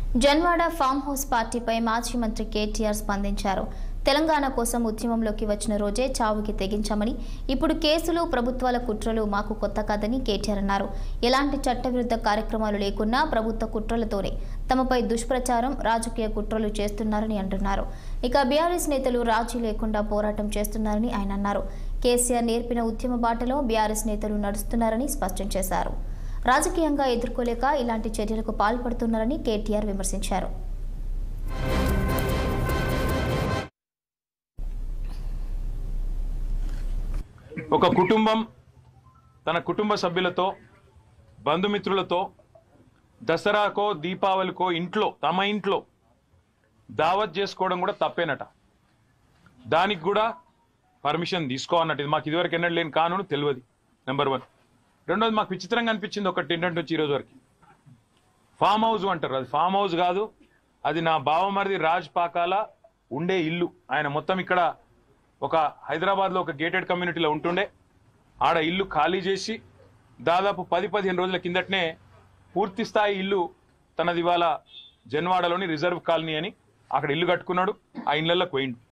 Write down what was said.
Janwada farm house పార్టీపై మాజీ మంత్రి కేటీఆర్ స్పందించారు తెలంగాణ కోసం ఉద్యమంలోకి వచ్చిన రోజే చావుకి తెగించామని ఇప్పుడు కేసులు ప్రభుత్వాల కుట్రలు మాకు కొత్త కాదని కేటీఆర్ అన్నారు ఎలాంటి చట్టవిరుద్ధ కార్యక్రమాలు లేకున్నా ప్రభుత్వ కుట్రలతోనే తమపై దుష్ప్రచారం రాజకీయ కుట్రలు చేస్తున్నారని అంటున్నారు ఇక బీఆర్ఎస్ నేతలు రాజీ లేకుండా పోరాటం చేస్తున్నారని ఆయన అన్నారు కేసీఆర్ నేర్పిన ఉద్యమ బాటలో బీఆర్ఎస్ నేతలు నడుస్తున్నారని స్పష్టం చేశారు రాజకీయంగా ఎదుర్కోలేక ఇలాంటి చర్యలకు పాల్పడుతున్నారని కేటీఆర్ విమర్శించారు ఒక కుటుంబం తన కుటుంబ సభ్యులతో బంధుమిత్రులతో దసరాకో దీపావళికో ఇంట్లో తమ ఇంట్లో దావత్ చేసుకోవడం కూడా తప్పేనట దానికి కూడా పర్మిషన్ తీసుకో అన్నట్టు ఇది మాకు ఇదివరకు ఎన్నడూ లేని కానూను తెలియదు నెంబర్ వన్ రెండోది మాకు విచిత్రంగా అనిపించింది ఒకటి ఏంటంటే వచ్చి ఈరోజు వరకు ఫామ్ హౌస్ అంటారు అది ఫామ్ హౌస్ కాదు అది నా బావమరిది రాజ్ పాకాల ఉండే ఇల్లు ఆయన మొత్తం ఇక్కడ ఒక హైదరాబాద్లో ఒక గేటెడ్ కమ్యూనిటీలో ఉంటుండే ఆడ ఇల్లు ఖాళీ చేసి దాదాపు పది పదిహేను రోజుల కిందటనే పూర్తి స్థాయి ఇల్లు తనది ఇవాళ జన్వాడలోని రిజర్వ్ కాలనీ అని అక్కడ ఇల్లు కట్టుకున్నాడు ఆ ఇళ్లలోకి పోయిండు